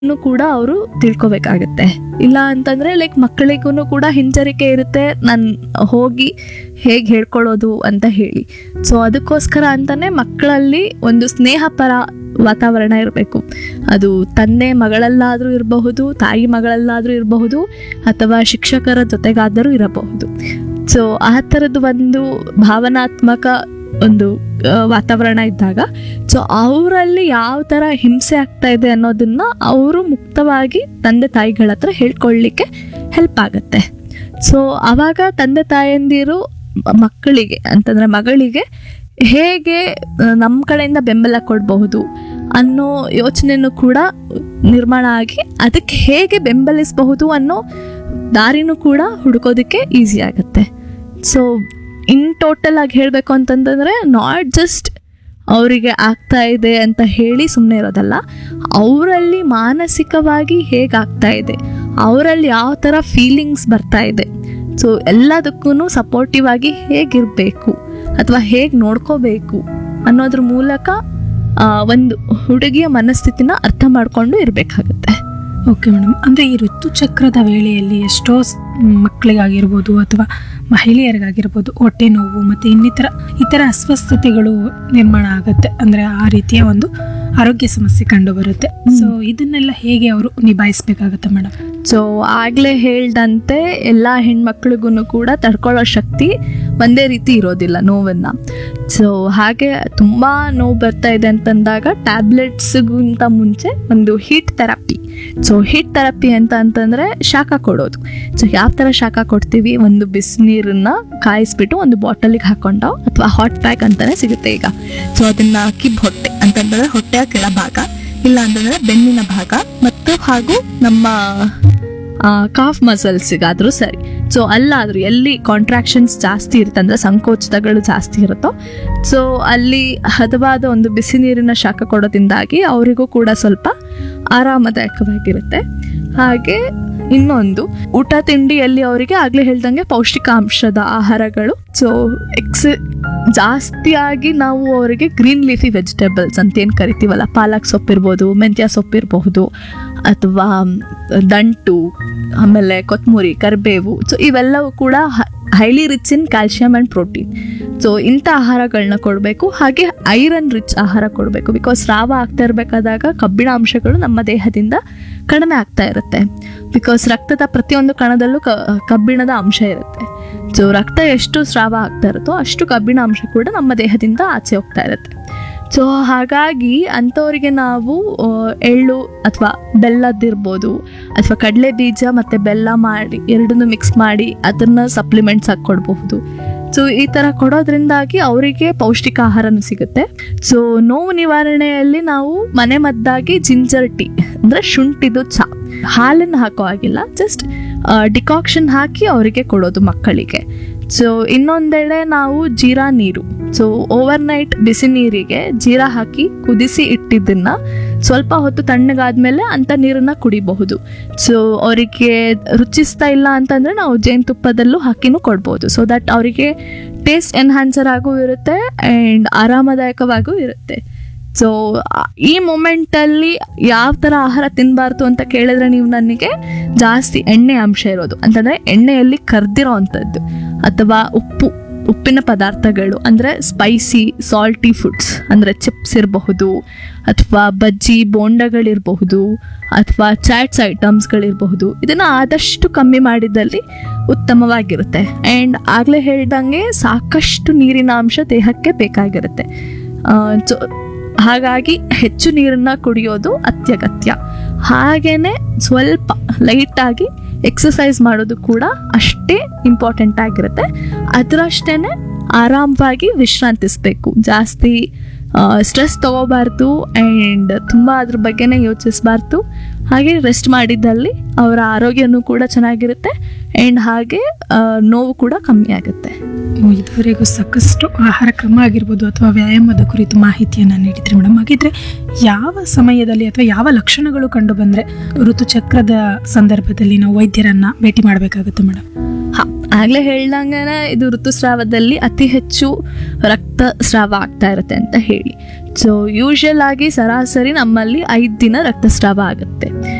ನು ಕೂಡ ಅವರು ತಿಳ್ಕೊಬೇಕಾಗತ್ತೆ ಇಲ್ಲ ಅಂತಂದ್ರೆ ಲೈಕ್ ಮಕ್ಕಳಿಗೂ ಕೂಡ ಹಿಂಜರಿಕೆ ಇರುತ್ತೆ ನಾನು ಹೋಗಿ ಹೇಗೆ ಹೇಳ್ಕೊಳ್ಳೋದು ಅಂತ ಹೇಳಿ ಸೊ ಅದಕ್ಕೋಸ್ಕರ ಅಂತಾನೆ ಮಕ್ಕಳಲ್ಲಿ ಒಂದು ಸ್ನೇಹ ಪರ ವಾತಾವರಣ ಇರಬೇಕು ಅದು ತಂದೆ ಮಗಳಲ್ಲಾದರೂ ಇರಬಹುದು ತಾಯಿ ಮಗಳಲ್ಲಾದರೂ ಇರಬಹುದು ಅಥವಾ ಶಿಕ್ಷಕರ ಜೊತೆಗಾದರೂ ಇರಬಹುದು ಸೊ ಆ ಥರದ್ದು ಒಂದು ಭಾವನಾತ್ಮಕ ಒಂದು ಆ, ವಾತಾವರಣ ಇದ್ದಾಗ ಸೊ ಅವರಲ್ಲಿ ಯಾವ ಥರ ಹಿಂಸೆ ಆಗ್ತಾ ಇದೆ ಅನ್ನೋದನ್ನ ಅವರು ಮುಕ್ತವಾಗಿ ತಂದೆ ತಾಯಿಗಳ ಹತ್ರ ಹೇಳ್ಕೊಳ್ಳಿಕ್ಕೆ ಹೆಲ್ಪ್ ಆಗುತ್ತೆ ಸೊ ಆವಾಗ ತಂದೆ ತಾಯಂದಿರು ಮಕ್ಕಳಿಗೆ ಅಂತಂದ್ರೆ ಮಗಳಿಗೆ ಹೇಗೆ ನಮ್ಮ ಕಡೆಯಿಂದ ಬೆಂಬಲ ಕೊಡಬಹುದು ಅನ್ನೋ ಯೋಚನೆನೂ ಕೂಡ ನಿರ್ಮಾಣ ಆಗಿ ಅದಕ್ಕೆ ಹೇಗೆ ಬೆಂಬಲಿಸಬಹುದು ಅನ್ನೋ ದಾರಿನೂ ಕೂಡ ಹುಡುಕೋದಕ್ಕೆ ಈಸಿ ಆಗುತ್ತೆ ಸೊ ಇನ್ ಟೋಟಲ್ ಆಗಿ ಹೇಳಬೇಕು ಅಂತಂತಂದ್ರೆ ನಾಟ್ ಜಸ್ಟ್ ಅವರಿಗೆ ಆಗ್ತಾ ಇದೆ ಅಂತ ಹೇಳಿ ಸುಮ್ಮನೆ ಇರೋದಲ್ಲ ಅವರಲ್ಲಿ ಮಾನಸಿಕವಾಗಿ ಹೇಗಾಗ್ತಾ ಇದೆ ಅವರಲ್ಲಿ ಯಾವ ಥರ ಫೀಲಿಂಗ್ಸ್ ಬರ್ತಾ ಇದೆ ಸೊ ಎಲ್ಲದಕ್ಕೂ ಸಪೋರ್ಟಿವ್ ಆಗಿ ಹೇಗಿರಬೇಕು ಅಥವಾ ಹೇಗೆ ನೋಡ್ಕೋಬೇಕು ಅನ್ನೋದ್ರ ಮೂಲಕ ಆ, ಒಂದು ಹುಡುಗಿಯ ಮನಸ್ಥಿತಿನ ಅರ್ಥ ಮಾಡ್ಕೊಂಡು ಇರಬೇಕಾಗತ್ತೆ ಓಕೆ ಮೇಡಮ್ ಅಂದರೆ ಈ ಋತುಚಕ್ರದ ವೇಳೆಯಲ್ಲಿ ಎಷ್ಟೋ ಸ್- ಮಕ್ಕಳಿಗಾಗಿರ್ಬೋದು ಅಥವಾ ಮಹಿಳೆಯರಿಗಾಗಿರ್ಬೋದು ಹೊಟ್ಟೆ ನೋವು ಮತ್ತು ಇನ್ನಿತರ ಇತರ ಅಸ್ವಸ್ಥತೆಗಳು ನಿರ್ಮಾಣ ಆಗುತ್ತೆ ಅಂದರೆ ಆ ರೀತಿಯ ಒಂದು ಆರೋಗ್ಯ ಸಮಸ್ಯೆ ಕಂಡು ಬರುತ್ತೆ ಸೊ ಇದನ್ನೆಲ್ಲ ಹೇಗೆ ಅವರು ನಿಭಾಯಿಸ್ಬೇಕಾಗತ್ತೆ ಮೇಡಮ್ ಸೊ ಆಗಲೇ ಹೇಳ್ದಂತೆ ಎಲ್ಲ ಹೆಣ್ಮಕ್ಳಿಗೂ ಕೂಡ ತಡ್ಕೊಳ್ಳೋ ಶಕ್ತಿ ಒಂದೇ ರೀತಿ ಇರೋದಿಲ್ಲ ನೋವನ್ನ ಸೊ ಹಾಗೆ ತುಂಬ ನೋವು ಬರ್ತಾ ಇದೆ ಅಂತಂದಾಗ ಟ್ಯಾಬ್ಲೆಟ್ಸ್ಗಿಂತ ಮುಂಚೆ ಒಂದು heat therapy so heat therapy ಅಂತ ಅಂತಂದರೆ ಶಾಖ ಕೊಡೋದು ಸೊ ಯಾವ ಥರ ಶಾಖ ಕೊಡ್ತೀವಿ ಒಂದು ಬಿಸಿನೀರನ್ನ ಕಾಯಿಸ್ಬಿಟ್ಟು ಒಂದು ಬಾಟಲಿಗೆ ಹಾಕೊಂಡು ಅಥವಾ ಹಾಟ್ ಪ್ಯಾಕ್ ಅಂತಾನೆ ಸಿಗುತ್ತೆ ಈಗ ಸೊ ಅದನ್ನ ಕಿಬ್ ಹೊಟ್ಟೆ ಅಂತಂದ್ರೆ ಹೊಟ್ಟೆಯ ಕೆಳಭಾಗ ಇಲ್ಲ ಅಂತಂದ್ರೆ ಬೆನ್ನಿನ ಭಾಗ ಮತ್ತು ಹಾಗೂ ನಮ್ಮ ಕಾಫ್ ಮಸಲ್ಸಿಗಾದ್ರೂ ಸರಿ ಸೊ ಅಲ್ಲಾದ್ರೂ ಎಲ್ಲಿ ಕಾಂಟ್ರಾಕ್ಷನ್ಸ್ ಜಾಸ್ತಿ ಇರುತ್ತೆ ಅಂದ್ರೆ ಸಂಕೋಚತಗಳು ಜಾಸ್ತಿ ಇರುತ್ತೋ ಸೊ ಅಲ್ಲಿ ಹದವಾದ ಒಂದು ಬಿಸಿ ನೀರಿನ ಶಾಖ ಕೊಡೋದ್ರಿಂದಾಗಿ ಅವರಿಗೂ ಕೂಡ ಸ್ವಲ್ಪ ಆರಾಮದಾಯಕವಾಗಿರುತ್ತೆ ಹಾಗೆ ಇನ್ನೊಂದು ಊಟ ತಿಂಡಿಯಲ್ಲಿ ಅವರಿಗೆ ಆಗ್ಲೇ ಹೇಳ್ದಂಗೆ ಪೌಷ್ಟಿಕಾಂಶದ ಆಹಾರಗಳು ಸೊ ಎಕ್ಸ್ ಜಾಸ್ತಿಯಾಗಿ ನಾವು ಅವರಿಗೆ ಗ್ರೀನ್ ಲೀಫಿ ವೆಜಿಟೇಬಲ್ಸ್ ಅಂತ ಏನು ಕರಿತೀವಲ್ಲ ಪಾಲಕ್ ಸೊಪ್ಪಿರ್ಬೋದು ಮೆಂತ್ಯ ಸೊಪ್ಪಿರಬಹುದು ಅಥವಾ ದಂಟು ಆಮೇಲೆ ಕೊತ್ತಂಬರಿ ಕರಿಬೇವು ಸೊ ಇವೆಲ್ಲವೂ ಕೂಡ highly rich in calcium and protein so ಇಂಥ ಆಹಾರಗಳನ್ನ ಕೊಡಬೇಕು ಹಾಗೆ ಐರನ್ ರಿಚ್ ಆಹಾರ ಕೊಡಬೇಕು ಬಿಕಾಸ್ ಸ್ರಾವ ಆಗ್ತಾ ಇರಬೇಕಾದಾಗ ಕಬ್ಬಿಣ ಅಂಶಗಳು ನಮ್ಮ ದೇಹದಿಂದ ಕಡಿಮೆ ಆಗ್ತಾ ಇರುತ್ತೆ ಬಿಕಾಸ್ ರಕ್ತದ ಪ್ರತಿಯೊಂದು ಕಣದಲ್ಲೂ ಕ ಕಬ್ಬಿಣದ ಅಂಶ ಇರುತ್ತೆ ಸೊ ರಕ್ತ ಎಷ್ಟು ಸ್ರಾವ ಆಗ್ತಾ ಇರುತ್ತೋ ಅಷ್ಟು ಕಬ್ಬಿಣ ಅಂಶ ಕೂಡ ನಮ್ಮ ದೇಹದಿಂದ ಆಚೆ ಹೋಗ್ತಾ ಇರುತ್ತೆ ಸೊ ಹಾಗಾಗಿ ಅಂಥವರಿಗೆ ನಾವು ಆ, ಎಳ್ಳು ಅಥವಾ ಬೆಲ್ಲದಿರ್ಬೋದು ಅಥವಾ ಕಡಲೆ ಬೀಜ ಮತ್ತು ಬೆಲ್ಲ ಮಾಡಿ ಎರಡನ್ನೂ ಮಿಕ್ಸ್ ಮಾಡಿ ಅದನ್ನು ಸಪ್ಲಿಮೆಂಟ್ಸ್ ಆಗಿ ಕೊಡಬಹುದು ಸೊ ಈ ಥರ ಕೊಡೋದ್ರಿಂದಾಗಿ ಅವರಿಗೆ ಪೌಷ್ಟಿಕ ಆಹಾರನೂ ಸಿಗುತ್ತೆ ಸೊ ನೋವು ನಿವಾರಣೆಯಲ್ಲಿ ನಾವು ಮನೆ ಮದ್ದಾಗಿ ಜಿಂಜರ್ ಟೀ ಅಂದರೆ ಶುಂಠಿದು ಚಾ ಹಾಲನ್ನು ಹಾಕೋ ಹಾಗಿಲ್ಲ ಜಸ್ಟ್ ಡಿಕಾಕ್ಷನ್ ಹಾಕಿ ಅವರಿಗೆ ಕೊಡೋದು ಮಕ್ಕಳಿಗೆ ಸೊ ಇನ್ನೊಂದೆಡೆ ನಾವು ಜೀರಾ ನೀರು ಸೊ ಓವರ್ ನೈಟ್ ಬಿಸಿ ನೀರಿಗೆ ಜೀರಾ ಹಾಕಿ ಕುದಿಸಿ ಇಟ್ಟಿದ್ದನ್ನ ಸ್ವಲ್ಪ ಹೊತ್ತು ತಣ್ಣಗಾದ್ಮೇಲೆ ಅಂಥ ನೀರನ್ನ ಕುಡಿಬಹುದು ಸೊ ಅವರಿಗೆ ರುಚಿಸ್ತಾ ಇಲ್ಲ ಅಂತಂದ್ರೆ ನಾವು ಜೇನುತುಪ್ಪದಲ್ಲೂ ಹಾಕಿನೂ ಕೊಡ್ಬೋದು ಸೊ ದಟ್ ಅವರಿಗೆ ಟೇಸ್ಟ್ ಎನ್ಹಾನ್ಸರ್ ಆಗೂ ಇರುತ್ತೆ ಆ್ಯಂಡ್ ಆರಾಮದಾಯಕವಾಗೂ ಇರುತ್ತೆ ಸೊ ಈ ಮೊಮೆಂಟಲ್ಲಿ ಯಾವ ಥರ ಆಹಾರ ತಿನ್ನಬಾರ್ದು ಅಂತ ಕೇಳಿದ್ರೆ ನೀವು ನನಗೆ ಜಾಸ್ತಿ ಎಣ್ಣೆ ಅಂಶ ಇರೋದು ಅಂತಂದರೆ ಎಣ್ಣೆಯಲ್ಲಿ ಕರ್ದಿರೋ ಅಂಥದ್ದು ಅಥವಾ ಉಪ್ಪು ಉಪ್ಪಿನ ಪದಾರ್ಥಗಳು ಅಂದರೆ ಸ್ಪೈಸಿ ಸಾಲ್ಟಿ ಫುಡ್ಸ್ ಅಂದರೆ ಚಿಪ್ಸ್ ಇರಬಹುದು ಅಥವಾ ಬಜ್ಜಿ ಬೋಂಡಗಳಿರಬಹುದು ಅಥವಾ ಚಾಟ್ಸ್ ಐಟಮ್ಸ್ಗಳಿರಬಹುದು ಇದನ್ನು ಆದಷ್ಟು ಕಮ್ಮಿ ಮಾಡಿದಲ್ಲಿ ಉತ್ತಮವಾಗಿರುತ್ತೆ ಆ್ಯಂಡ್ ಆಗಲೇ ಹೇಳ್ದಂಗೆ ಸಾಕಷ್ಟು ನೀರಿನ ಅಂಶ ದೇಹಕ್ಕೆ ಬೇಕಾಗಿರುತ್ತೆ ಆ, ಸೊ ಹಾಗಾಗಿ ಹೆಚ್ಚು ನೀರನ್ನ ಕುಡಿಯೋದು ಅತ್ಯಗತ್ಯ ಹಾಗೇನೆ ಸ್ವಲ್ಪ ಲೈಟಾಗಿ ಎಕ್ಸಸೈಸ್ ಮಾಡೋದು ಕೂಡ ಅಷ್ಟೇ ಇಂಪಾರ್ಟೆಂಟ್ ಆಗಿರುತ್ತೆ ಅದರಷ್ಟೇ ಆರಾಮವಾಗಿ ವಿಶ್ರಾಂತಿಸ್ಬೇಕು ಜಾಸ್ತಿ ಸ್ಟ್ರೆಸ್ ತಗೋಬಾರ್ದು ಆ್ಯಂಡ್ ತುಂಬ ಅದ್ರ ಬಗ್ಗೆನೇ ಯೋಚಿಸಬಾರ್ದು ಹಾಗೆ ರೆಸ್ಟ್ ಮಾಡಿದ್ದಲ್ಲಿ ಅವರ ಆರೋಗ್ಯನೂ ಕೂಡ ಚೆನ್ನಾಗಿರುತ್ತೆ ಆ್ಯಂಡ್ ಹಾಗೆ ಆ, ನೋವು ಕೂಡ ಕಮ್ಮಿ ಆಗುತ್ತೆ ಓ, ಇದುವರೆಗೂ ಸಾಕಷ್ಟು ಆಹಾರ ಕ್ರಮ ಆಗಿರ್ಬೋದು ಅಥವಾ ವ್ಯಾಯಾಮದ ಕುರಿತು ಮಾಹಿತಿಯನ್ನು ನೀಡಿದ್ರಿ ಮೇಡಮ್ ಹಾಗಿದ್ರೆ ಯಾವ ಸಮಯದಲ್ಲಿ ಅಥವಾ ಯಾವ ಲಕ್ಷಣಗಳು ಕಂಡು ಬಂದ್ರೆ ಋತುಚಕ್ರದ ಸಂದರ್ಭದಲ್ಲಿ ನಾವು ವೈದ್ಯರನ್ನ ಭೇಟಿ ಮಾಡಬೇಕಾಗುತ್ತೆ ಮೇಡಮ್ ಹಾ ಆಗ್ಲೇ ಹೇಳ್ದಂಗೆನೆ ಇದು ಋತುಸ್ರಾವದಲ್ಲಿ ಅತಿ ಹೆಚ್ಚು ರಕ್ತಸ್ರಾವ ಆಗ್ತಾ ಇರುತ್ತೆ ಅಂತ ಹೇಳಿ ಸೊ ಯೂಶಲ್ ಆಗಿ ಸರಾಸರಿ ನಮ್ಮಲ್ಲಿ ಐದು ದಿನ ರಕ್ತಸ್ರಾವ ಆಗುತ್ತೆ